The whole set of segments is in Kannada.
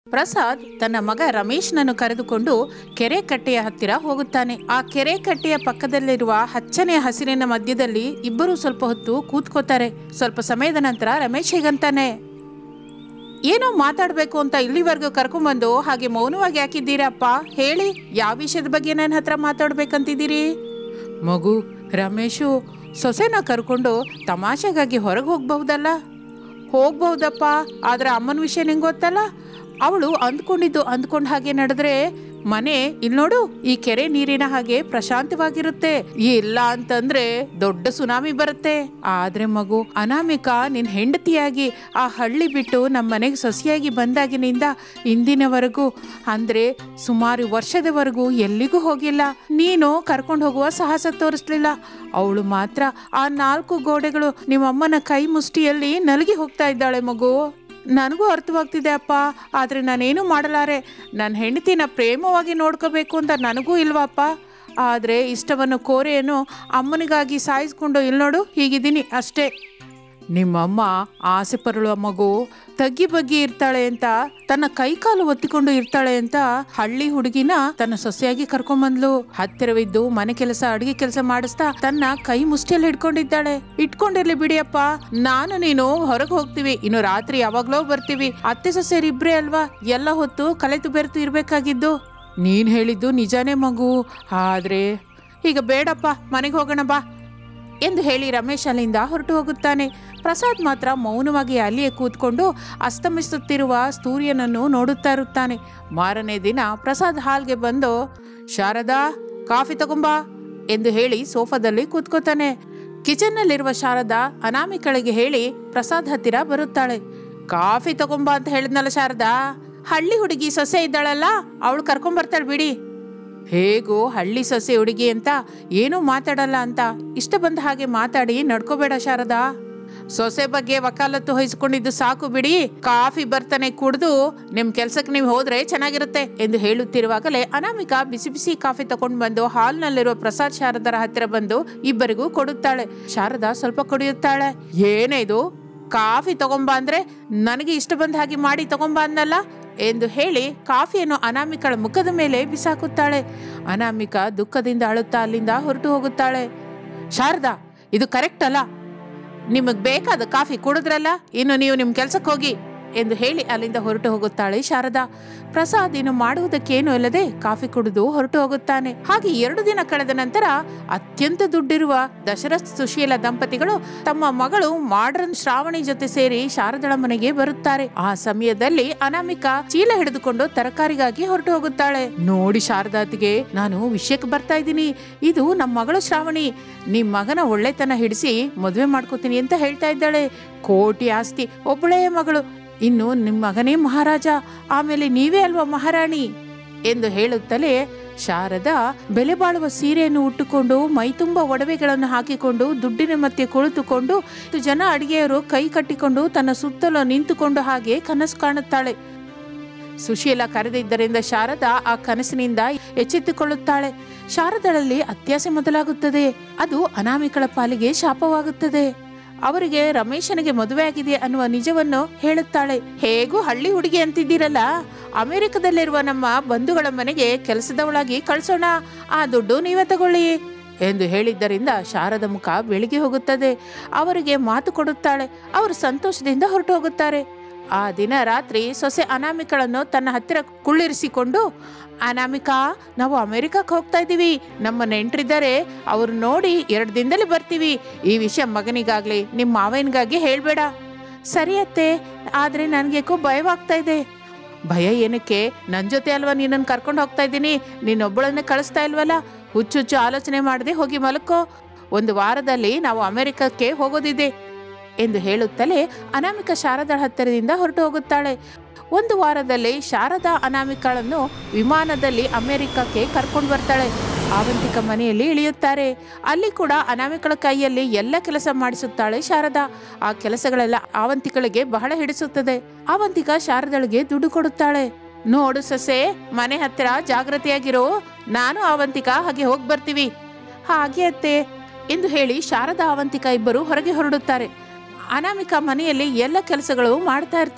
ಪ್ರಸಾದ್ ತನ್ನ ಮಗ ರಮೇಶ್ನನ್ನು ಕರೆದುಕೊಂಡು ಕೆರೆ ಕಟ್ಟೆಯ ಹತ್ತಿರ ಹೋಗುತ್ತಾನೆ ಆ ಕೆರೆ ಕಟ್ಟೆಯ ಪಕ್ಕದಲ್ಲಿರುವ ಹಚ್ಚನೆ ಹಸಿರಿನ ಮಧ್ಯದಲ್ಲಿ ಇಬ್ಬರು ಸ್ವಲ್ಪ ಹೊತ್ತು ಕೂತ್ಕೋತಾರೆ ಸ್ವಲ್ಪ ಸಮಯದ ನಂತರ ರಮೇಶ್ ಹೇಗಂತಾನೆ ಏನೋ ಮಾತಾಡಬೇಕು ಅಂತ ಇಲ್ಲಿವರೆಗೂ ಕರ್ಕೊಂಬಂದು ಹಾಗೆ ಮೌನವಾಗಿ ಹಾಕಿದ್ದೀರಪ್ಪ ಹೇಳಿ ಯಾವ ವಿಷಯದ ಬಗ್ಗೆ ನನ್ನ ಹತ್ರ ಮಾತಾಡ್ಬೇಕಂತಿದ್ದೀರಿ ಮಗು ರಮೇಶು ಸೊಸೆನ ಕರ್ಕೊಂಡು ತಮಾಷೆಗಾಗಿ ಹೊರಗೆ ಹೋಗ್ಬಹುದಲ್ಲ ಹೋಗ್ಬಹುದಪ್ಪ ಆದ್ರೆ ಅಮ್ಮನ ವಿಷಯ ನಿಂಗೆ ಗೊತ್ತಲ್ಲ ಅವಳು ಅಂದ್ಕೊಂಡಿದ್ದು ಅಂದ್ಕೊಂಡ ಹಾಗೆ ನಡೆದ್ರೆ ಮನೆ ಇಲ್ಲಿ ನೋಡು ಈ ಕೆರೆ ನೀರಿನ ಹಾಗೆ ಪ್ರಶಾಂತವಾಗಿರುತ್ತೆ ಇಲ್ಲ ಅಂತಂದ್ರೆ ದೊಡ್ಡ ಸುನಾಮಿ ಬರುತ್ತೆ ಆದ್ರೆ ಮಗು ಅನಾಮಿಕ ನಿನ್ ಹೆಂಡತಿಯಾಗಿ ಆ ಹಳ್ಳಿ ಬಿಟ್ಟು ನಮ್ಮ ಮನೆಗೆ ಸೊಸೆಯಾಗಿ ಬಂದಾಗಿನಿಂದ ಇಂದಿನವರೆಗೂ ಅಂದ್ರೆ ಸುಮಾರು ವರ್ಷದವರೆಗೂ ಎಲ್ಲಿಗೂ ಹೋಗಿಲ್ಲ ನೀನು ಕರ್ಕೊಂಡು ಹೋಗುವ ಸಾಹಸ ತೋರಿಸ್ಲಿಲ್ಲ ಅವಳು ಮಾತ್ರ ಆ ನಾಲ್ಕು ಗೋಡೆಗಳು ನಿಮ್ಮಮ್ಮನ ಕೈ ಮುಷ್ಟಿಯಲ್ಲಿ ನಲಗಿ ಹೋಗ್ತಾ ಇದ್ದಾಳೆ ಮಗು ನನಗೂ ಅರ್ಥವಾಗ್ತಿದೆ ಅಪ್ಪ ಆದರೆ ನಾನೇನು ಮಾಡಲಾರೆ ನನ್ನ ಹೆಂಡತಿನ ಪ್ರೇಮವಾಗಿ ನೋಡ್ಕೋಬೇಕು ಅಂತ ನನಗೂ ಇಲ್ವಪ್ಪ ಆದರೆ ಇಷ್ಟವನ್ನು ಕೋರೆಯನ್ನು ಅಮ್ಮನಿಗಾಗಿ ಸಾಯಿಸ್ಕೊಂಡು ಇಲ್ಲಿ ನೋಡು ಹೀಗಿದ್ದೀನಿ ಅಷ್ಟೇ ನಿಮ್ಮಮ್ಮ ಆಸೆ ಪರಳುವ ಮಗು ತಗ್ಗಿ ಬಗ್ಗಿ ಇರ್ತಾಳೆ ಅಂತ ತನ್ನ ಕೈಕಾಲು ಒತ್ತಿಕೊಂಡು ಇರ್ತಾಳೆ ಅಂತ ಹಳ್ಳಿ ಹುಡುಗಿನ ತನ್ನ ಸೊಸೆಯಾಗಿ ಕರ್ಕೊಂಬಂದ್ಲು ಹತ್ತಿರವಿದ್ದು ಮನೆ ಕೆಲಸ ಅಡಿಗೆ ಕೆಲಸ ಮಾಡಿಸ್ತಾ ತನ್ನ ಕೈ ಮುಷ್ಟಿಯಲ್ಲಿ ಹಿಡ್ಕೊಂಡಿದ್ದಾಳೆ ಇಟ್ಕೊಂಡಿರ್ಲಿ ಬಿಡಿಯಪ್ಪ ನಾನು ನೀನು ಹೊರಗೆ ಹೋಗ್ತೀವಿ ಇನ್ನು ರಾತ್ರಿ ಯಾವಾಗ್ಲೋ ಬರ್ತೀವಿ ಅತ್ತೆ ಸೊಸೆಯರಿಬ್ರೇ ಅಲ್ವಾ ಎಲ್ಲ ಹೊತ್ತು ಕಲೆತು ಬೆರೆತು ಇರ್ಬೇಕಾಗಿದ್ದು ನೀನ್ ಹೇಳಿದ್ದು ನಿಜಾನೇ ಮಗು ಆದ್ರೆ ಈಗ ಬೇಡಪ್ಪ ಮನೆಗೆ ಹೋಗೋಣ ಬಾ ಎಂದು ಹೇಳಿ ರಮೇಶ್ ಅಲ್ಲಿಂದ ಹೊರಟು ಹೋಗುತ್ತಾನೆ ಪ್ರಸಾದ್ ಮಾತ್ರ ಮೌನವಾಗಿ ಅಲ್ಲಿಯೇ ಕೂತ್ಕೊಂಡು ಅಸ್ತಮಿಸುತ್ತಿರುವ ಸೂರ್ಯನನ್ನು ನೋಡುತ್ತಾ ಇರುತ್ತಾನೆ ಮಾರನೇ ದಿನ ಪ್ರಸಾದ್ ಹಾಲ್ಗೆ ಬಂದು ಶಾರದಾ ಕಾಫಿ ತಗೊಂಬಾ ಎಂದು ಹೇಳಿ ಸೋಫಾದಲ್ಲಿ ಕೂತ್ಕೋತಾನೆ ಕಿಚನ್ನಲ್ಲಿರುವ ಶಾರದಾ ಅನಾಮಿಕಳಿಗೆ ಹೇಳಿ ಪ್ರಸಾದ್ ಹತ್ತಿರ ಬರುತ್ತಾಳೆ ಕಾಫಿ ತಗೊಂಬಾ ಅಂತ ಹೇಳಿದ್ನಲ್ಲ ಶಾರದಾ ಹಳ್ಳಿ ಹುಡುಗಿ ಸೊಸೆ ಇದ್ದಾಳಲ್ಲ ಅವಳು ಕರ್ಕೊಂಬರ್ತಾಳೆ ಬಿಡಿ ಹೇಗೋ ಹಳ್ಳಿ ಸೊಸೆ ಹುಡುಗಿ ಅಂತ ಏನೂ ಮಾತಾಡಲ್ಲ ಅಂತ ಇಷ್ಟ ಬಂದ ಹಾಗೆ ಮಾತಾಡಿ ನಡ್ಕೋಬೇಡ ಶಾರದಾ ಸೊಸೆ ಬಗ್ಗೆ ವಕಾಲತ್ತು ವಹಿಸ್ಕೊಂಡಿದ್ದು ಸಾಕು ಬಿಡಿ ಕಾಫಿ ಬರ್ತಾನೆ ಕುಡ್ದು ನಿಮ್ ಕೆಲ್ಸಕ್ಕೆ ನೀವು ಹೋದ್ರೆ ಚೆನ್ನಾಗಿರುತ್ತೆ ಎಂದು ಹೇಳುತ್ತಿರುವಾಗಲೇ ಅನಾಮಿಕಾ ಬಿಸಿ ಬಿಸಿ ಕಾಫಿ ತಗೊಂಡು ಬಂದು ಹಾಲ್ನಲ್ಲಿರುವ ಪ್ರಸಾದ್ ಶಾರದರ ಹತ್ತಿರ ಬಂದು ಇಬ್ಬರಿಗೂ ಕೊಡುತ್ತಾಳೆ ಶಾರದಾ ಸ್ವಲ್ಪ ಕುಡಿಯುತ್ತಾಳೆ ಏನೇ ಇದು ಕಾಫಿ ತಗೊಂಬ ಅಂದ್ರೆ ನನಗೆ ಇಷ್ಟ ಬಂದ ಹಾಗೆ ಮಾಡಿ ತಗೊಂಬ ಅನ್ನಲ್ಲ ಎಂದು ಹೇಳಿ ಕಾಫಿಯನ್ನು ಅನಾಮಿಕಳ ಮುಖದ ಮೇಲೆ ಬಿಸಾಕುತ್ತಾಳೆ ಅನಾಮಿಕಾ ದುಃಖದಿಂದ ಅಳುತ್ತಾ ಅಲ್ಲಿಂದ ಹೊರಟು ಹೋಗುತ್ತಾಳೆ ಶಾರದಾ ಇದು ಕರೆಕ್ಟ್ ಅಲ್ಲ ನಿಮಗೆ ಬೇಕಾದ ಕಾಫಿ ಕುಡಿದ್ರಲ್ಲ ಇನ್ನು ನೀವು ನಿಮ್ಮ ಕೆಲ್ಸಕ್ಕೆ ಹೋಗಿ ಎಂದು ಹೇಳಿ ಅಲ್ಲಿಂದ ಹೊರಟು ಹೋಗುತ್ತಾಳೆ ಶಾರದಾ ಪ್ರಸಾದ್ ಇನ್ನು ಮಾಡುವುದಕ್ಕೇನು ಇಲ್ಲದೆ ಕಾಫಿ ಕುಡಿದು ಹೊರಟು ಹೋಗುತ್ತಾನೆ ಹಾಗೆ ಎರಡು ದಿನ ಕಳೆದ ನಂತರ ಅತ್ಯಂತ ದುಡ್ಡಿರುವ ದಶರಥ್ ಸುಶೀಲ ದಂಪತಿಗಳು ತಮ್ಮ ಮಗಳು ಮಾಡ್ರನ್ ಶ್ರಾವಣಿ ಜೊತೆ ಸೇರಿ ಶಾರದಳ ಮನೆಗೆ ಬರುತ್ತಾರೆ ಆ ಸಮಯದಲ್ಲಿ ಅನಾಮಿಕಾ ಚೀಲ ಹಿಡಿದುಕೊಂಡು ತರಕಾರಿಗಾಗಿ ಹೊರಟು ಹೋಗುತ್ತಾಳೆ ನೋಡಿ ಶಾರದಾತಿಗೆ ನಾನು ವಿಷಯಕ್ಕೆ ಬರ್ತಾ ಇದ್ದೀನಿ ಇದು ನಮ್ಮ ಮಗಳು ಶ್ರಾವಣಿ ನಿಮ್ ಮಗನ ಒಳ್ಳೆತನ ಹಿಡಿಸಿ ಮದುವೆ ಮಾಡ್ಕೋತೀನಿ ಅಂತ ಹೇಳ್ತಾ ಇದ್ದಾಳೆ ಕೋಟಿ ಆಸ್ತಿ ಒಬ್ಬಳೇ ಮಗಳು ಇನ್ನು ನಿಮ್ಮ ಮಗನೇ ಮಹಾರಾಜ ಆಮೇಲೆ ನೀವೇ ಅಲ್ವಾ ಮಹಾರಾಣಿ ಎಂದು ಹೇಳುತ್ತಲೇ ಶಾರದಾ ಬೆಲೆ ಬಾಳುವ ಸೀರೆಯನ್ನು ಉಟ್ಟುಕೊಂಡು ಮೈತುಂಬ ಒಡವೆಗಳನ್ನು ಹಾಕಿಕೊಂಡು ದುಡ್ಡಿನ ಮಧ್ಯೆ ಕುಳಿತುಕೊಂಡು ಹತ್ತು ಜನ ಅಡಿಗೆಯವರು ಕೈ ಕಟ್ಟಿಕೊಂಡು ತನ್ನ ಸುತ್ತಲೂ ನಿಂತುಕೊಂಡು ಹಾಗೆ ಕನಸು ಕಾಣುತ್ತಾಳೆ ಸುಶೀಲ ಕರೆದಿದ್ದರಿಂದ ಶಾರದಾ ಆ ಕನಸಿನಿಂದ ಎಚ್ಚೆತ್ತುಕೊಳ್ಳುತ್ತಾಳೆ ಶಾರದಳಲ್ಲಿ ಅತ್ಯಾಸೆ ಮೊದಲಾಗುತ್ತದೆ ಅದು ಅನಾಮಿಕಳ ಪಾಲಿಗೆ ಶಾಪವಾಗುತ್ತದೆ ಅವರಿಗೆ ರಮೇಶನಿಗೆ ಮದುವೆ ಆಗಿದೆ ಅನ್ನುವ ನಿಜವನ್ನು ಹೇಳುತ್ತಾಳೆ ಹೇಗೂ ಹಳ್ಳಿ ಹುಡುಗಿ ಅಂತಿದ್ದೀರಲ್ಲ ಅಮೆರಿಕದಲ್ಲಿರುವ ನಮ್ಮ ಬಂಧುಗಳ ಮನೆಗೆ ಕೆಲಸದವಳಾಗಿ ಕಳಿಸೋಣ ಆ ದುಡ್ಡು ನೀವೇ ತಗೊಳ್ಳಿ ಎಂದು ಹೇಳಿದ್ದರಿಂದ ಶಾರದ ಮುಖ ಬೆಳಿಗ್ಗೆ ಹೋಗುತ್ತದೆ ಅವರಿಗೆ ಮಾತು ಕೊಡುತ್ತಾಳೆ ಅವರು ಸಂತೋಷದಿಂದ ಹೊರಟು ಹೋಗುತ್ತಾರೆ ಆ ದಿನ ರಾತ್ರಿ ಸೊಸೆ ಅನಾಮಿಕಳನ್ನು ತನ್ನ ಹತ್ತಿರ ಕುಳ್ಳಿರಿಸಿಕೊಂಡು ಅನಾಮಿಕಾ ನಾವು ಅಮೆರಿಕಕ್ಕೆ ಹೋಗ್ತಾ ಇದ್ದೀವಿ ನಮ್ಮ ನೆಂಟರಿದ್ದಾರೆ ಅವ್ರು ನೋಡಿ ಎರಡು ದಿನದಲ್ಲಿ ಬರ್ತೀವಿ ಈ ವಿಷಯ ಮಗನಿಗಾಗ್ಲಿ ನಿಮ್ಮ ಮಾವನಿಗಾಗಿ ಹೇಳಬೇಡ ಸರಿ ಅತ್ತೆ ಆದರೆ ನನಗೇಕೋ ಭಯವಾಗ್ತಾ ಇದೆ ಭಯ ಏನಕ್ಕೆ ನನ್ನ ಜೊತೆ ಅಲ್ವಾ ನೀನನ್ನು ಕರ್ಕೊಂಡು ಹೋಗ್ತಾ ಇದ್ದೀನಿ ನೀನೊಬ್ಬಳನ್ನೇ ಕಳಿಸ್ತಾ ಇಲ್ವಲ್ಲ ಹುಚ್ಚುಚ್ಚು ಆಲೋಚನೆ ಮಾಡದೆ ಹೋಗಿ ಮಲಕ್ಕೋ ಒಂದು ವಾರದಲ್ಲಿ ನಾವು ಅಮೆರಿಕಕ್ಕೆ ಹೋಗೋದಿದೆ ಎಂದು ಹೇಳುತ್ತಲೇ ಅನಾಮಿಕ ಶಾರದಾ ಹತ್ತಿರದಿಂದ ಹೊರಟು ಹೋಗುತ್ತಾಳೆ ಒಂದು ವಾರದಲ್ಲಿ ಶಾರದಾ ಅನಾಮಿಕಳನ್ನು ವಿಮಾನದಲ್ಲಿ ಅಮೆರಿಕಕ್ಕೆ ಕರ್ಕೊಂಡು ಬರ್ತಾಳೆ ಆವಂತಿಕ ಮನೆಯಲ್ಲಿ ಇಳಿಯುತ್ತಾರೆ ಅಲ್ಲಿ ಕೂಡ ಅನಾಮಿಕಳ ಕೈಯಲ್ಲಿ ಎಲ್ಲ ಕೆಲಸ ಮಾಡಿಸುತ್ತಾಳೆ ಶಾರದಾ ಆ ಕೆಲಸಗಳೆಲ್ಲ ಆವಂತಿಕಳಿಗೆ ಬಹಳ ಹಿಡಿಸುತ್ತದೆ ಆವಂತಿಕ ಶಾರದಳಿಗೆ ದುಡ್ಡು ಕೊಡುತ್ತಾಳೆ ನೋಡು ಸೊಸೆ ಮನೆ ಹತ್ತಿರ ಜಾಗ್ರತೆಯಾಗಿರೋ ನಾನು ಆವಂತಿಕ ಹಾಗೆ ಹೋಗಿ ಬರ್ತೀವಿ ಹಾಗೆ ಅತ್ತೆ ಎಂದು ಹೇಳಿ ಶಾರದಾ ಅವಂತಿಕ ಇಬ್ಬರು ಹೊರಗೆ ಹೊರಡುತ್ತಾರೆ ಅನಾಮಿಕ ಮನೆಯಲ್ಲಿ ಎಲ್ಲ ಕೆಲಸಗಳು ಮಾಡ್ತಾ ಇರ್ತಾಳೆ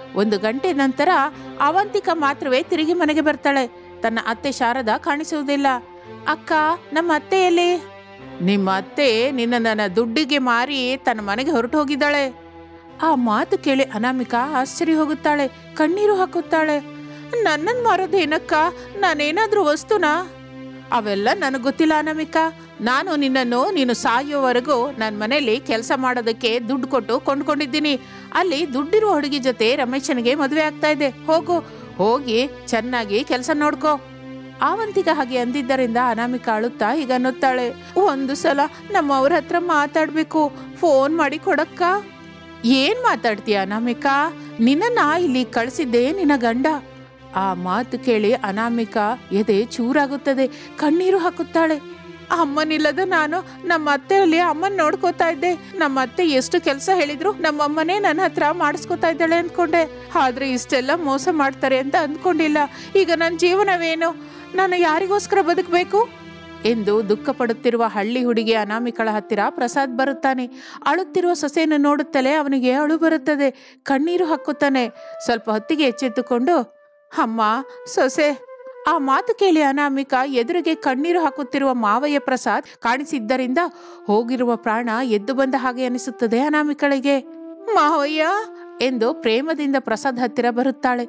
ಒಂದು ಗಂಟೆ ನಂತರ ಅವಂತಿಕ ಮಾತ್ರವೇ ತಿರುಗಿ ಮನೆಗೆ ಬರ್ತಾಳೆ ತನ್ನ ಅತ್ತೆ ಶಾರದಾ ಕಾಣಿಸುವುದಿಲ್ಲ ಅಕ್ಕ ನಮ್ಮ ಅತ್ತೆ ಎಲ್ಲಿ ನಿಮ್ಮ ಅತ್ತೆ ನಿನ್ನ ನನ್ನ ದುಡ್ಡಿಗೆ ಮಾರಿ ತನ್ನ ಮನೆಗೆ ಹೊರಟು ಹೋಗಿದ್ದಾಳೆ ಆ ಮಾತು ಕೇಳಿ ಅನಾಮಿಕಾ ಆಶ್ಚರ್ಯ ಹೋಗುತ್ತಾಳೆ ಕಣ್ಣೀರು ಹಾಕುತ್ತಾಳೆ ನನ್ನನ್ನು ಮಾರೋದು ಏನಕ್ಕ ನಾನೇನಾದ್ರೂ ವಸ್ತುನಾ ಅವೆಲ್ಲ ನನಗೆ ಗೊತ್ತಿಲ್ಲ ಅನಾಮಿಕಾ ನಾನು ನಿನ್ನನ್ನು ನೀನು ಸಾಯೋವರೆಗೂ ನನ್ನ ಮನೆಯಲ್ಲಿ ಕೆಲಸ ಮಾಡೋದಕ್ಕೆ ದುಡ್ಡು ಕೊಟ್ಟು ಕೊಂಡ್ಕೊಂಡಿದ್ದೀನಿ ಅಲ್ಲಿ ದುಡ್ಡಿರುವ ಹುಡುಗಿ ಜೊತೆ ರಮೇಶನಿಗೆ ಮದುವೆ ಆಗ್ತಾ ಇದೆ ಹೋಗು ಹೋಗಿ ಚೆನ್ನಾಗಿ ಕೆಲಸ ನೋಡ್ಕೋ ಆವಂತಿಗ ಹಾಗೆ ಅಂದಿದ್ದರಿಂದ ಅನಾಮಿಕಾ ಅಳುತ್ತಾ ಈಗ ಅನ್ನುತ್ತಾಳೆ ಒಂದು ಸಲ ನಮ್ಮವ್ರ ಹತ್ರ ಮಾತಾಡ್ಬೇಕು ಫೋನ್ ಮಾಡಿ ಕೊಡಕ್ಕ ಏನ್ ಮಾತಾಡ್ತೀಯ ಅನಾಮಿಕಾ ನಿನ್ನನ್ನ ಇಲ್ಲಿ ಕಳಿಸಿದ್ದೆ ನಿನ್ನ ಗಂಡ ಆ ಮಾತು ಕೇಳಿ ಅನಾಮಿಕಾ ಎದೆ ಚೂರಾಗುತ್ತದೆ ಕಣ್ಣೀರು ಹಾಕುತ್ತಾಳೆ ಅಮ್ಮನಿಲ್ಲದ ನಾನು ನಮ್ಮ ಅತ್ತೆಯಲ್ಲಿ ಅಮ್ಮನ್ ನೋಡ್ಕೋತಾ ಇದ್ದೆ ನಮ್ಮ ಅತ್ತೆ ಎಷ್ಟು ಕೆಲಸ ಹೇಳಿದ್ರು ನಮ್ಮ ಅಮ್ಮನೇ ನನ್ನ ಹತ್ರ ಮಾಡಿಸ್ಕೋತಾ ಇದ್ದಾಳೆ ಅಂದ್ಕೊಂಡೆ ಆದ್ರೆ ಇಷ್ಟೆಲ್ಲ ಮೋಸ ಮಾಡ್ತಾರೆ ಅಂತ ಅಂದ್ಕೊಂಡಿಲ್ಲ ಈಗ ನನ್ನ ಜೀವನವೇನು ನಾನು ಯಾರಿಗೋಸ್ಕರ ಬದುಕಬೇಕು ಎಂದು ದುಃಖ ಪಡುತ್ತಿರುವ ಹಳ್ಳಿ ಹುಡುಗಿ ಅನಾಮಿಕಳ ಹತ್ತಿರ ಪ್ರಸಾದ್ ಬರುತ್ತಾನೆ ಅಳುತ್ತಿರುವ ಸೊಸೆಯನ್ನು ನೋಡುತ್ತಲೇ ಅವನಿಗೆ ಅಳು ಬರುತ್ತದೆ ಕಣ್ಣೀರು ಹಾಕುತ್ತಾನೆ ಸ್ವಲ್ಪ ಹೊತ್ತಿಗೆ ಎಚ್ಚೆತ್ತುಕೊಂಡು ಅಮ್ಮ ಸೊಸೆ ಆ ಮಾತು ಕೇಳಿ ಅನಾಮಿಕಾ ಎದುರಿಗೆ ಕಣ್ಣೀರು ಹಾಕುತ್ತಿರುವ ಮಾವಯ್ಯ ಪ್ರಸಾದ್ ಕಾಣಿಸಿದ್ದರಿಂದ ಹೋಗಿರುವ ಪ್ರಾಣ ಎದ್ದು ಬಂದ ಹಾಗೆ ಅನಿಸುತ್ತದೆ ಅನಾಮಿಕಳಿಗೆ ಮಾವಯ್ಯ ಎಂದು ಪ್ರೇಮದಿಂದ ಪ್ರಸಾದ್ ಹತ್ತಿರ ಬರುತ್ತಾಳೆ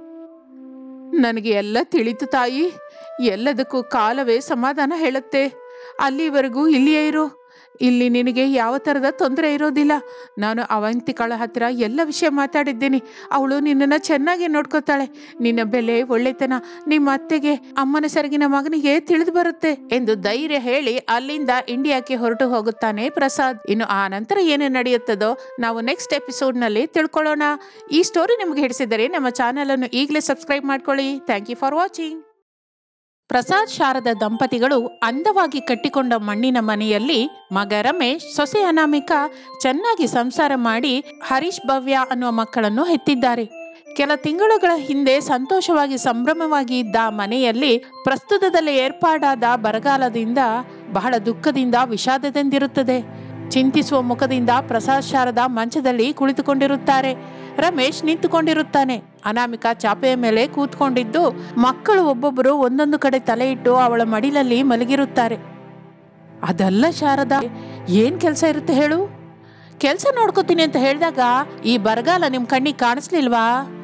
ನನಗೆ ಎಲ್ಲ ತಿಳಿತು ತಾಯಿ ಎಲ್ಲದಕ್ಕೂ ಕಾಲವೇ ಸಮಾಧಾನ ಹೇಳುತ್ತೆ ಅಲ್ಲಿವರೆಗೂ ಇಲ್ಲಿಯೇ ಇರು ಇಲ್ಲಿ ನಿನಗೆ ಯಾವ ಥರದ ತೊಂದರೆ ಇರೋದಿಲ್ಲ ನಾನು ಅವಂತಿಕಳ ಹತ್ತಿರ ಎಲ್ಲ ವಿಷಯ ಮಾತಾಡಿದ್ದೀನಿ ಅವಳು ನಿನ್ನನ್ನು ಚೆನ್ನಾಗಿ ನೋಡ್ಕೋತಾಳೆ ನಿನ್ನ ಬೆಲೆ ಒಳ್ಳೆತನ ನಿಮ್ಮ ಅತ್ತೆಗೆ ಅಮ್ಮನ ಸೆರಗಿನ ಮಗನಿಗೆ ತಿಳಿದು ಬರುತ್ತೆ ಎಂದು ಧೈರ್ಯ ಹೇಳಿ ಅಲ್ಲಿಂದ ಇಂಡಿಯಾಕ್ಕೆ ಹೊರಟು ಹೋಗುತ್ತಾನೆ ಪ್ರಸಾದ್ ಇನ್ನು ಆ ನಂತರ ಏನು ನಡೆಯುತ್ತದೋ ನಾವು ನೆಕ್ಸ್ಟ್ ಎಪಿಸೋಡ್ನಲ್ಲಿ ತಿಳ್ಕೊಳ್ಳೋಣ ಈ ಸ್ಟೋರಿ ನಿಮಗೆ ಹಿಡಿಸಿದರೆ ನಮ್ಮ ಚಾನಲನ್ನು ಈಗಲೇ ಸಬ್ಸ್ಕ್ರೈಬ್ ಮಾಡ್ಕೊಳ್ಳಿ thank you for watching Prasad Sharada ದಂಪತಿಗಳು ಅಂದವಾಗಿ ಕಟ್ಟಿಕೊಂಡ ಮಣ್ಣಿನ ಮನೆಯಲ್ಲಿ ಮಗ ರಮೇಶ್ ಸೊಸೆ ಅನಾಮಿಕಾ ಚೆನ್ನಾಗಿ ಸಂಸಾರ ಮಾಡಿ ಹರೀಶ್ ಭವ್ಯ ಅನ್ನುವ ಮಕ್ಕಳನ್ನು ಹೆತ್ತಿದ್ದಾರೆ ಕೆಲ ತಿಂಗಳುಗಳ ಹಿಂದೆ ಸಂತೋಷವಾಗಿ ಸಂಭ್ರಮವಾಗಿ ಇದ್ದ ಆ ಮನೆಯಲ್ಲಿ ಪ್ರಸ್ತುತದಲ್ಲಿ ಏರ್ಪಾಡಾದ ಬರಗಾಲದಿಂದ ಬಹಳ ದುಃಖದಿಂದ ವಿಷಾದದಿಂದಿರುತ್ತದೆ ಚಿಂತಿಸುವ ಮುಖದಿಂದ ಪ್ರಸಾದ್ ಶಾರದ ಮಂಚದಲ್ಲಿ ಕುಳಿತುಕೊಂಡಿರುತ್ತಾರೆ ರಮೇಶ್ ನಿಂತುಕೊಂಡಿರುತ್ತಾನೆ ಅನಾಮಿಕಾ ಚಾಪೆಯ ಮೇಲೆ ಕೂತ್ಕೊಂಡಿದ್ದು ಮಕ್ಕಳು ಒಬ್ಬೊಬ್ಬರು ಒಂದೊಂದು ಕಡೆ ತಲೆ ಇಟ್ಟು ಅವಳ ಮಡಿಲಲ್ಲಿ ಮಲಗಿರುತ್ತಾರೆ ಅದಲ್ಲ ಶಾರದಾ ಏನ್ ಕೆಲಸ ಇರುತ್ತೆ ಹೇಳು ಕೆಲಸ ನೋಡ್ಕೋತೀನಿ ಅಂತ ಹೇಳಿದಾಗ ಈ ಬರಗಾಲ ನಿಮ್ ಕಣ್ಣಿಗೆ ಕಾಣಿಸ್ಲಿಲ್ವಾ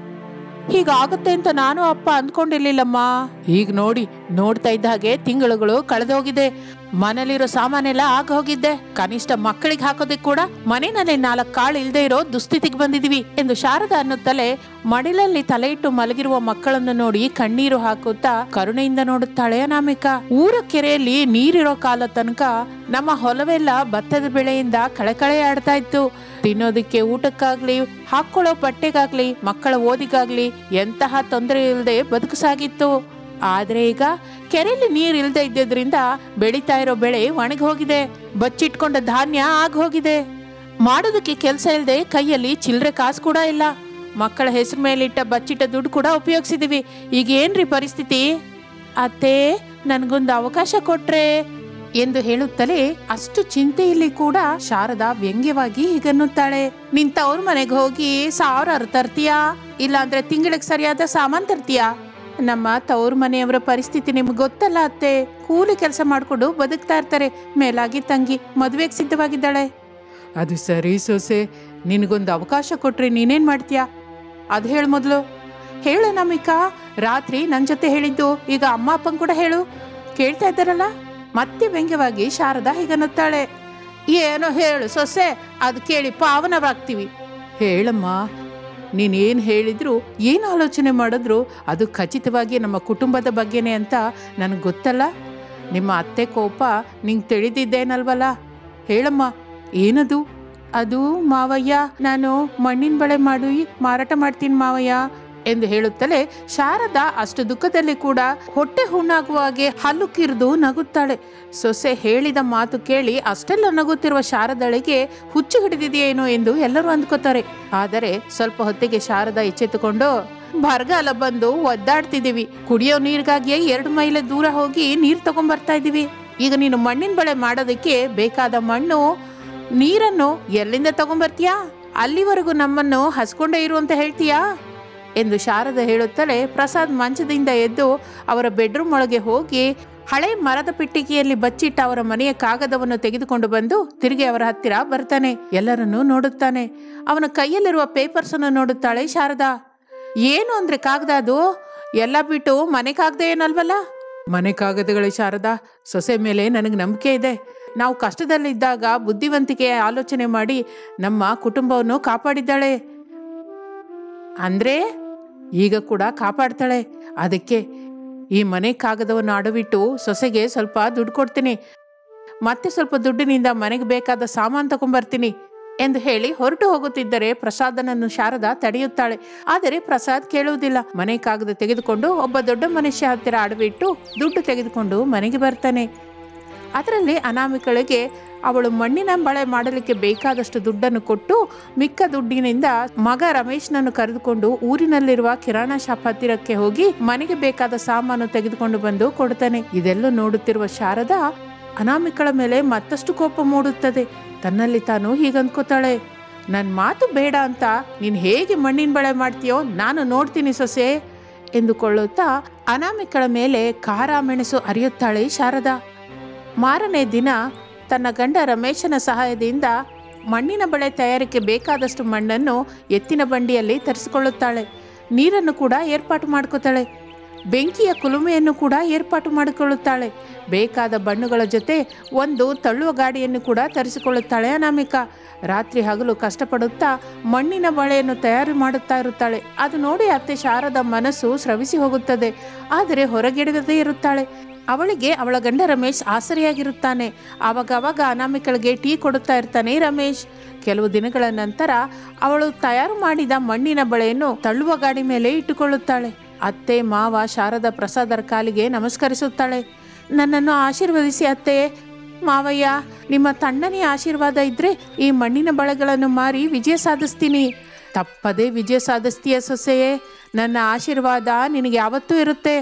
ಹೀಗಾಗುತ್ತೆ ಅಂತ ನಾನು ಅಪ್ಪ ಅಂದ್ಕೊಂಡಿರ್ಲಿಲ್ಲಮ್ಮ ಈಗ ನೋಡಿ ನೋಡ್ತಾ ಇದ್ದ ಹಾಗೆ ತಿಂಗಳುಗಳು ಕಳೆದೋಗಿದೆ ಮನೇಲಿರೋ ಸಾಮಾನೆಲ್ಲ ಆಗ ಹೋಗಿದ್ದೆ ಕನಿಷ್ಠ ಮಕ್ಕಳಿಗೆ ಹಾಕೋದಕ್ಕೆ ಕೂಡ ಮನೆಯಲ್ಲಿ ನಾಲ್ಕು ಕಾಳು ಇಲ್ದೇ ಇರೋ ದುಸ್ಥಿತಿಗೆ ಬಂದಿದೀವಿ ಎಂದು ಶಾರದಾ ಅನ್ನುತ್ತಲೇ ಮಡಿಲಲ್ಲಿ ತಲೆ ಇಟ್ಟು ಮಲಗಿರುವ ಮಕ್ಕಳನ್ನು ನೋಡಿ ಕಣ್ಣೀರು ಹಾಕುತ್ತಾ ಕರುಣೆಯಿಂದ ನೋಡುತ್ತಾಳೆ ಅನಾಮಿಕಾ ಊರ ಕೆರೆಯಲ್ಲಿ ನೀರಿರೋ ಕಾಲ ತನಕ ನಮ್ಮ ಹೊಲವೆಲ್ಲ ಭತ್ತದ ಬೆಳೆಯಿಂದ ಕಳೆಕಳೆ ಆಡ್ತಾ ಇತ್ತು ತಿನ್ನೋದಕ್ಕೆ ಊಟಕ್ಕಾಗ್ಲಿ ಹಾಕೊಳ್ಳೋ ಬಟ್ಟೆಗಾಗ್ಲಿ ಮಕ್ಕಳ ಓದಿಗಾಗ್ಲಿ ಎಂತಹ ತೊಂದರೆ ಇಲ್ಲದೆ ಬದುಕು ಸಾಗಿತ್ತು ಆದ್ರೆ ಈಗ ಕೆರೆಯಲ್ಲಿ ನೀರ್ ಇಲ್ದೇ ಇದ್ದಿದ್ರಿಂದ ಬೆಳೀತಾ ಇರೋ ಬೆಳೆ ಒಣಗಿ ಹೋಗಿದೆ ಬಚ್ಚಿಟ್ಕೊಂಡ ಧಾನ್ಯ ಆಗ ಹೋಗಿದೆ ಮಾಡೋದಕ್ಕೆ ಕೆಲಸ ಇಲ್ಲದೆ ಕೈಯಲ್ಲಿ ಚಿಲ್ಲರೆ ಕಾಸು ಕೂಡ ಇಲ್ಲ ಮಕ್ಕಳ ಹೆಸರು ಮೇಲಿಟ್ಟ ಬಚ್ಚಿಟ್ಟ ದುಡ್ಡು ಕೂಡ ಉಪಯೋಗಿಸಿದೀವಿ ಈಗ ಏನ್ರಿ ಪರಿಸ್ಥಿತಿ ಅತ್ತೆ ನನ್ಗೊಂದು ಅವಕಾಶ ಕೊಟ್ರೆ ಎಂದು ಹೇಳುತ್ತಲೇ ಅಷ್ಟು ಚಿಂತೆಯಲ್ಲಿ ಕೂಡ ಶಾರದಾ ವ್ಯಂಗ್ಯವಾಗಿ ಹೀಗನ್ನುತ್ತಾಳೆ ನಿನ್ ತವ್ರ ಮನೆಗೆ ಹೋಗಿ ಸಾವಿರಾರು ತರ್ತೀಯಾ ಇಲ್ಲಾಂದ್ರೆ ತಿಂಗಳಿಗೆ ಸರಿಯಾದ ಸಾಮಾನ್ ತರ್ತೀಯಾ ನಮ್ಮ ತವ್ರ ಮನೆಯವರ ಪರಿಸ್ಥಿತಿ ನಿಮ್ಗೆ ಗೊತ್ತಲ್ಲ ಅತ್ತೆ ಕೂಲಿ ಕೆಲಸ ಮಾಡ್ಕೊಂಡು ಬದುಕ್ತಾ ಇರ್ತಾರೆ ಮೇಲಾಗಿ ತಂಗಿ ಮದುವೆಗೆ ಸಿದ್ಧವಾಗಿದ್ದಾಳೆ ಅದು ಸರಿ ಸೊಸೆ ನಿನಗೊಂದು ಅವಕಾಶ ಕೊಟ್ರೆ ನೀನೇನ್ ಮಾಡ್ತೀಯಾ ಅದು ಹೇಳು ಮೊದಲು ಹೇಳು ನಮಿಕಾ ರಾತ್ರಿ ನನ್ನ ಜೊತೆ ಹೇಳಿದ್ದು ಈಗ ಅಮ್ಮ ಅಪ್ಪನ್ ಕೂಡ ಹೇಳು ಕೇಳ್ತಾ ಇದ್ದಾರಲ್ಲ ಮತ್ತೆ ವ್ಯಂಗ್ಯವಾಗಿ ಶಾರದಾ ಹೀಗನ್ನುತ್ತಾಳೆ ಏನೋ ಹೇಳು ಸೊಸೆ ಅದು ಕೇಳಿ ಪಾವನವಾಗ್ತೀವಿ ಹೇಳಮ್ಮ ನೀನೇನು ಹೇಳಿದ್ರು ಏನು ಆಲೋಚನೆ ಮಾಡಿದ್ರು ಅದು ಖಚಿತವಾಗಿ ನಮ್ಮ ಕುಟುಂಬದ ಬಗ್ಗೆನೇ ಅಂತ ನನಗೆ ಗೊತ್ತಲ್ಲ ನಿಮ್ಮ ಅತ್ತೆ ಕೋಪ ನಿಂಗೆ ತಿಳಿದಿದ್ದೇನಲ್ವಲ್ಲ ಹೇಳಮ್ಮ ಏನದು ಅದು ಮಾವಯ್ಯ ನಾನು ಮಣ್ಣಿನ ಬಳೆ ಮಾಡಿ ಮಾರಾಟ ಮಾಡ್ತೀನಿ ಮಾವಯ್ಯ ಎಂದು ಹೇಳುತ್ತಲೇ ಶಾರದಾ ಅಷ್ಟು ದುಃಖದಲ್ಲಿ ಕೂಡ ಹೊಟ್ಟೆ ಹುಣ್ಣಾಗುವ ಹಾಗೆ ಹಲ್ಲು ಕಿರಿದು ನಗುತ್ತಾಳೆ ಸೊಸೆ ಹೇಳಿದ ಮಾತು ಕೇಳಿ ಅಷ್ಟೆಲ್ಲ ನಗುತ್ತಿರುವ ಶಾರದಳಿಗೆ ಹುಚ್ಚು ಹಿಡಿದಿದೆಯೇನೋ ಎಂದು ಎಲ್ಲರೂ ಅಂದ್ಕೋತಾರೆ ಆದರೆ ಸ್ವಲ್ಪ ಹೊತ್ತಿಗೆ ಶಾರದಾ ಎಚ್ಚೆತ್ತುಕೊಂಡು ಬರಗಾಲ ಬಂದು ಒದ್ದಾಡ್ತಿದೀವಿ ಕುಡಿಯೋ ನೀರಿಗಾಗಿಯೇ ಎರಡು ಮೈಲ ದೂರ ಹೋಗಿ ನೀರು ತಗೊಂಡ್ಬರ್ತಾ ಇದೀವಿ ಈಗ ನೀನು ಮಣ್ಣಿನ ಬಳೆ ಮಾಡೋದಕ್ಕೆ ಬೇಕಾದ ಮಣ್ಣು ನೀರನ್ನು ಎಲ್ಲಿಂದ ತಗೊಂಬರ್ತೀಯಾ ಅಲ್ಲಿವರೆಗೂ ನಮ್ಮನ್ನು ಹಸ್ಕೊಂಡೇ ಇರು ಅಂತ ಹೇಳ್ತೀಯಾ ಎಂದು ಶಾರದ ಹೇಳುತ್ತಲೇ ಪ್ರಸಾದ್ ಮಂಚದಿಂದ ಎದ್ದು ಅವರ ಬೆಡ್ರೂಮ್ ಒಳಗೆ ಹೋಗಿ ಹಳೆ ಮರದ ಪೆಟ್ಟಿಗೆಯಲ್ಲಿ ಬಚ್ಚಿಟ್ಟ ಅವರ ಮನೆಯ ಕಾಗದವನ್ನು ತೆಗೆದುಕೊಂಡು ಬಂದು ತಿರುಗಿ ಅವರ ಹತ್ತಿರ ಬರ್ತಾನೆ ಎಲ್ಲರನ್ನೂ ನೋಡುತ್ತಾನೆ ಅವನ ಕೈಯಲ್ಲಿರುವ ಪೇಪರ್ಸ್ ಅನ್ನು ನೋಡುತ್ತಾಳೆ ಶಾರದಾ ಏನು ಅಂದ್ರೆ ಕಾಗದ ಅದು ಎಲ್ಲ ಬಿಟ್ಟು ಮನೆ ಕಾಗದ ಏನಲ್ವಲ್ಲ ಮನೆ ಕಾಗದಗಳೇ ಶಾರದಾ ಸೊಸೆ ಮೇಲೆ ನನಗೆ ನಂಬಿಕೆ ಇದೆ ನಾವು ಕಷ್ಟದಲ್ಲಿದ್ದಾಗ ಬುದ್ಧಿವಂತಿಕೆಯ ಆಲೋಚನೆ ಮಾಡಿ ನಮ್ಮ ಕುಟುಂಬವನ್ನು ಕಾಪಾಡಿದ್ದಾಳೆ ಅಂದ್ರೆ ಈಗ ಕೂಡ ಕಾಪಾಡ್ತಾಳೆ ಅದಕ್ಕೆ ಈ ಮನೆ ಕಾಗದವನ್ನು ಅಡವಿಟ್ಟು ಸೊಸೆಗೆ ಸ್ವಲ್ಪ ದುಡ್ಡು ಕೊಡ್ತೀನಿ ಮತ್ತೆ ಸ್ವಲ್ಪ ದುಡ್ಡಿನಿಂದ ಮನೆಗೆ ಬೇಕಾದ ಸಾಮಾನು ತಗೊಂಬರ್ತೀನಿ ಎಂದು ಹೇಳಿ ಹೊರಟು ಹೋಗುತ್ತಿದ್ದರೆ ಪ್ರಸಾದನನ್ನು ಶಾರದಾ ತಡೆಯುತ್ತಾಳೆ ಆದರೆ ಪ್ರಸಾದ್ ಕೇಳುವುದಿಲ್ಲ ಮನೆ ಕಾಗದ ತೆಗೆದುಕೊಂಡು ಒಬ್ಬ ದೊಡ್ಡ ಮನುಷ್ಯ ಹತ್ತಿರ ಅಡವಿಟ್ಟು ದುಡ್ಡು ತೆಗೆದುಕೊಂಡು ಮನೆಗೆ ಬರ್ತಾನೆ ಅದರಲ್ಲಿ ಅನಾಮಿಕಳಿಗೆ ಅವಳು ಮಣ್ಣಿನ ಬಳೆ ಮಾಡಲಿಕ್ಕೆ ಬೇಕಾದಷ್ಟು ದುಡ್ಡನ್ನು ಕೊಟ್ಟು ಮಿಕ್ಕ ದುಡ್ಡಿನಿಂದ ಮಗ ರಮೇಶ್ನನ್ನು ಕರೆದುಕೊಂಡು ಊರಿನಲ್ಲಿರುವ ಕಿರಾಣಾ ಶಾಪ್ ಹತ್ತಿರಕ್ಕೆ ಹೋಗಿ ಮನೆಗೆ ಬೇಕಾದ ಸಾಮಾನು ತೆಗೆದುಕೊಂಡು ಬಂದು ಕೊಡ್ತಾನೆ ಇದೆಲ್ಲ ನೋಡುತ್ತಿರುವ ಶಾರದಾ ಅನಾಮಿಕಳ ಮೇಲೆ ಮತ್ತಷ್ಟು ಕೋಪ ಮೂಡುತ್ತದೆ ತನ್ನಲ್ಲಿ ತಾನು ಹೀಗಂದ್ಕೋತಾಳೆ ನನ್ನ ಮಾತು ಬೇಡ ಅಂತ ನೀನು ಹೇಗೆ ಮಣ್ಣಿನ ಬಳೆ ಮಾಡ್ತೀಯೋ ನಾನು ನೋಡ್ತೀನಿ ಸೊಸೆ ಎಂದುಕೊಳ್ಳುತ್ತಾ ಅನಾಮಿಕಳ ಮೇಲೆ ಖಾರ ಮೆಣಸು ಅರಿಯುತ್ತಾಳೆ ಶಾರದಾ ಮಾರನೇ ದಿನ ತನ್ನ ಗಂಡ ರಮೇಶನ ಸಹಾಯದಿಂದ ಮಣ್ಣಿನ ಬಳೆ ತಯಾರಿಕೆ ಬೇಕಾದಷ್ಟು ಮಣ್ಣನ್ನು ಎತ್ತಿನ ಬಂಡಿಯಲ್ಲಿ ತರಿಸಿಕೊಳ್ಳುತ್ತಾಳೆ ನೀರನ್ನು ಕೂಡ ಏರ್ಪಾಟು ಮಾಡ್ಕೋತಾಳೆ ಬೆಂಕಿಯ ಕುಲುಮೆಯನ್ನು ಕೂಡ ಏರ್ಪಾಟು ಮಾಡಿಕೊಳ್ಳುತ್ತಾಳೆ ಬೇಕಾದ ಬಣ್ಣಗಳ ಜೊತೆ ಒಂದು ತಳ್ಳುವ ಗಾಡಿಯನ್ನು ಕೂಡ ತರಿಸಿಕೊಳ್ಳುತ್ತಾಳೆ ಅನಾಮಿಕಾ ರಾತ್ರಿ ಹಗಲು ಕಷ್ಟಪಡುತ್ತಾ ಮಣ್ಣಿನ ಬಳೆಯನ್ನು ತಯಾರು ಮಾಡುತ್ತಾ ಇರುತ್ತಾಳೆ ಅದು ನೋಡಿ ಅತ್ತೆ ಶಾರದ ಮನಸ್ಸು ಸ್ರವಿಸಿ ಹೋಗುತ್ತದೆ ಆದರೆ ಹೊರಗಿಡದೇ ಇರುತ್ತಾಳೆ ಅವಳಿಗೆ ಅವಳ ಗಂಡ ರಮೇಶ್ ಆಸರಿಯಾಗಿರುತ್ತಾನೆ ಆವಾಗ ಅವಾಗ ಅನಾಮಿಕಳಿಗೆ ಟೀ ಕೊಡುತ್ತಾ ಇರ್ತಾನೆ ರಮೇಶ್ ಕೆಲವು ದಿನಗಳ ನಂತರ ಅವಳು ತಯಾರು ಮಾಡಿದ ಮಣ್ಣಿನ ಬಳೆಯನ್ನು ತಳ್ಳುವ ಗಾಡಿ ಮೇಲೆ ಇಟ್ಟುಕೊಳ್ಳುತ್ತಾಳೆ ಅತ್ತೆ ಮಾವ ಶಾರದ ಪ್ರಸಾದರ ಕಾಲಿಗೆ ನಮಸ್ಕರಿಸುತ್ತಾಳೆ ನನ್ನನ್ನು ಆಶೀರ್ವದಿಸಿ ಅತ್ತೆ ಮಾವಯ್ಯ ನಿಮ್ಮ ತಣ್ಣನೆಯ ಆಶೀರ್ವಾದ ಇದ್ರೆ ಈ ಮಣ್ಣಿನ ಬಳೆಗಳನ್ನು ಮಾರಿ ವಿಜಯ ಸಾಧಿಸ್ತೀನಿ ತಪ್ಪದೇ ವಿಜಯ ಸಾಧಿಸ್ತೀಯ ಸೊಸೆಯೇ ನನ್ನ ಆಶೀರ್ವಾದ ನಿನಗೆ ಯಾವತ್ತೂ ಇರುತ್ತೆ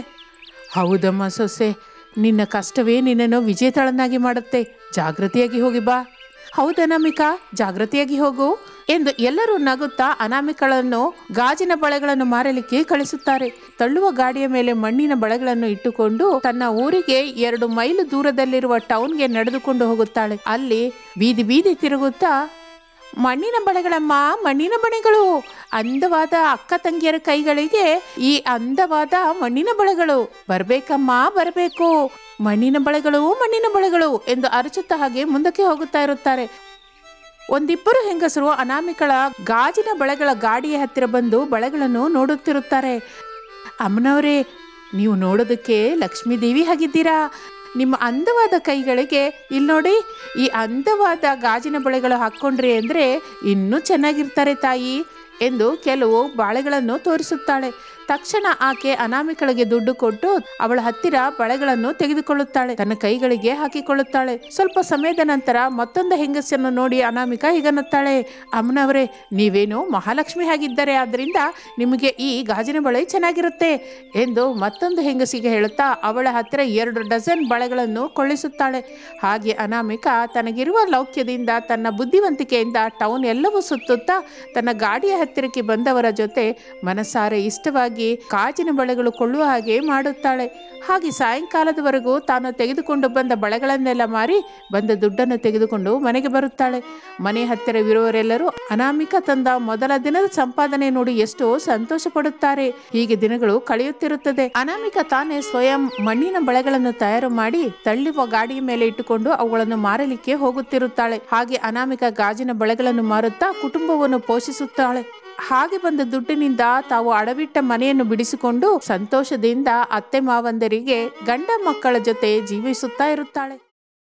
ಹೌದಮ್ಮ ಸೊಸೆ ನಿನ್ನ ಕಷ್ಟವೇ ನಿನ್ನನ್ನು ವಿಜೇತಳನ್ನಾಗಿ ಮಾಡುತ್ತೆ ಜಾಗೃತಿಯಾಗಿ ಹೋಗಿ ಬಾ ಹೌದನಾಮಿಕಾ ಜಾಗೃತಿಯಾಗಿ ಹೋಗು ಎಂದು ಎಲ್ಲರೂ ನಗುತ್ತಾ ಅನಾಮಿಕಳನ್ನು ಗಾಜಿನ ಬಳೆಗಳನ್ನು ಮಾರಲಿಕ್ಕೆ ಕಳಿಸುತ್ತಾರೆ ತಳ್ಳುವ ಗಾಡಿಯ ಮೇಲೆ ಮಣ್ಣಿನ ಬಳೆಗಳನ್ನು ಇಟ್ಟುಕೊಂಡು ತನ್ನ ಊರಿಗೆ ಎರಡು ಮೈಲು ದೂರದಲ್ಲಿರುವ ಟೌನ್ಗೆ ನಡೆದುಕೊಂಡು ಹೋಗುತ್ತಾಳೆ ಅಲ್ಲಿ ಬೀದಿ ಬೀದಿ ತಿರುಗುತ್ತಾ ಮಣ್ಣಿನ ಬಳೆಗಳಮ್ಮ ಮಣ್ಣಿನ ಬಳೆಗಳು ಅಂದವಾದ ಅಕ್ಕ ತಂಗಿಯರ ಕೈಗಳಿಗೆ ಈ ಅಂದವಾದ ಮಣ್ಣಿನ ಬಳೆಗಳು ಬರ್ಬೇಕಮ್ಮ ಬರಬೇಕು ಮಣ್ಣಿನ ಬಳೆಗಳು ಮಣ್ಣಿನ ಬಳೆಗಳು ಎಂದು ಅರಚುತ್ತಾ ಹಾಗೆ ಮುಂದಕ್ಕೆ ಹೋಗುತ್ತಾ ಇರುತ್ತಾರೆ ಒಂದಿಬ್ಬರು ಹೆಂಗಸರು ಅನಾಮಿಕಳ ಗಾಜಿನ ಬಳೆಗಳ ಗಾಡಿಯ ಹತ್ತಿರ ಬಂದು ಬಳೆಗಳನ್ನು ನೋಡುತ್ತಿರುತ್ತಾರೆ ಅಮ್ಮನವರೇ ನೀವು ನೋಡೋದಕ್ಕೆ ಲಕ್ಷ್ಮೀ ದೇವಿ ಆಗಿದ್ದೀರಾ ನಿಮ್ಮ ಅಂದವಾದ ಕೈಗಳಿಗೆ ಇಲ್ಲಿ ನೋಡಿ ಈ ಅಂದವಾದ ಗಾಜಿನ ಬಳೆಗಳು ಹಾಕ್ಕೊಂಡ್ರಿ ಅಂದರೆ ಇನ್ನೂ ಚೆನ್ನಾಗಿರ್ತಾರೆ ತಾಯಿ ಎಂದು ಕೆಲವು ಬಾಳೆಗಳನ್ನು ತೋರಿಸುತ್ತಾಳೆ ತಕ್ಷಣ ಆಕೆ ಅನಾಮಿಕಳಿಗೆ ದುಡ್ಡು ಕೊಟ್ಟು ಅವಳ ಹತ್ತಿರ ಬಳೆಗಳನ್ನು ತೆಗೆದುಕೊಳ್ಳುತ್ತಾಳೆ ತನ್ನ ಕೈಗಳಿಗೆ ಹಾಕಿಕೊಳ್ಳುತ್ತಾಳೆ ಸ್ವಲ್ಪ ಸಮಯದ ನಂತರ ಮತ್ತೊಂದು ಹೆಂಗಸನ್ನು ನೋಡಿ ಅನಾಮಿಕ ಹೀಗನ್ನುತ್ತಾಳೆ ಅಮ್ಮನವರೇ ನೀವೇನು ಮಹಾಲಕ್ಷ್ಮಿ ಆಗಿದ್ದಾರೆ ಆದ್ರಿಂದ ನಿಮಗೆ ಈ ಗಾಜಿನ ಬಳೆ ಚೆನ್ನಾಗಿರುತ್ತೆ ಎಂದು ಮತ್ತೊಂದು ಹೆಂಗಸಿಗೆ ಹೇಳುತ್ತಾ ಅವಳ ಹತ್ತಿರ ಎರಡು ಡಜನ್ ಬಳೆಗಳನ್ನು ಕೊಳ್ಳಿಸುತ್ತಾಳೆ ಹಾಗೆ ಅನಾಮಿಕ ತನಗಿರುವ ಲೌಕ್ಯದಿಂದ ತನ್ನ ಬುದ್ಧಿವಂತಿಕೆಯಿಂದ ಟೌನ್ ಎಲ್ಲವೂ ಸುತ್ತುತ್ತಾ ತನ್ನ ಗಾಡಿಯ ಹತ್ತಿರಕ್ಕೆ ಬಂದವರ ಜೊತೆ ಮನಸಾರೆ ಇಷ್ಟವಾಗಿ ಕಾಜಿನ ಬಳೆಗಳು ಕೊಳ್ಳುವ ಹಾಗೆ ಮಾಡುತ್ತಾಳೆ ಹಾಗೆ ಸಾಯಂಕಾಲದವರೆಗೂ ತಾನು ತೆಗೆದುಕೊಂಡು ಬಂದ ಬಳೆಗಳನ್ನೆಲ್ಲ ಮಾರಿ ಬಂದ ದುಡ್ಡನ್ನು ತೆಗೆದುಕೊಂಡು ಮನೆಗೆ ಬರುತ್ತಾಳೆ ಮನೆ ಹತ್ತಿರವಿರುವವರೆಲ್ಲರೂ ಅನಾಮಿಕ ತಂದ ಮೊದಲ ದಿನದ ಸಂಪಾದನೆ ನೋಡಿ ಎಷ್ಟೋ ಸಂತೋಷ ಪಡುತ್ತಾರೆ ಹೀಗೆ ದಿನಗಳು ಕಳೆಯುತ್ತಿರುತ್ತದೆ ಅನಾಮಿಕ ತಾನೇ ಸ್ವಯಂ ಮಣ್ಣಿನ ಬಳೆಗಳನ್ನು ತಯಾರು ಮಾಡಿ ತಳ್ಳುವ ಗಾಡಿಯ ಮೇಲೆ ಇಟ್ಟುಕೊಂಡು ಅವುಗಳನ್ನು ಮಾರಲಿಕ್ಕೆ ಹೋಗುತ್ತಿರುತ್ತಾಳೆ ಹಾಗೆ ಅನಾಮಿಕ ಗಾಜಿನ ಬಳೆಗಳನ್ನು ಮಾರುತ್ತಾ ಕುಟುಂಬವನ್ನು ಪೋಷಿಸುತ್ತಾಳೆ ಹಾಗೆ ಬಂದ ದುಡ್ಡಿನಿಂದ ತಾವು ಅಡವಿಟ್ಟ ಮನೆಯನ್ನು ಬಿಡಿಸಿಕೊಂಡು ಸಂತೋಷದಿಂದ ಅತ್ತೆ ಮಾವಂದರಿಗೆ ಗಂಡ ಮಕ್ಕಳ ಜೊತೆ ಜೀವಿಸುತ್ತಾ ಇರುತ್ತಾಳೆ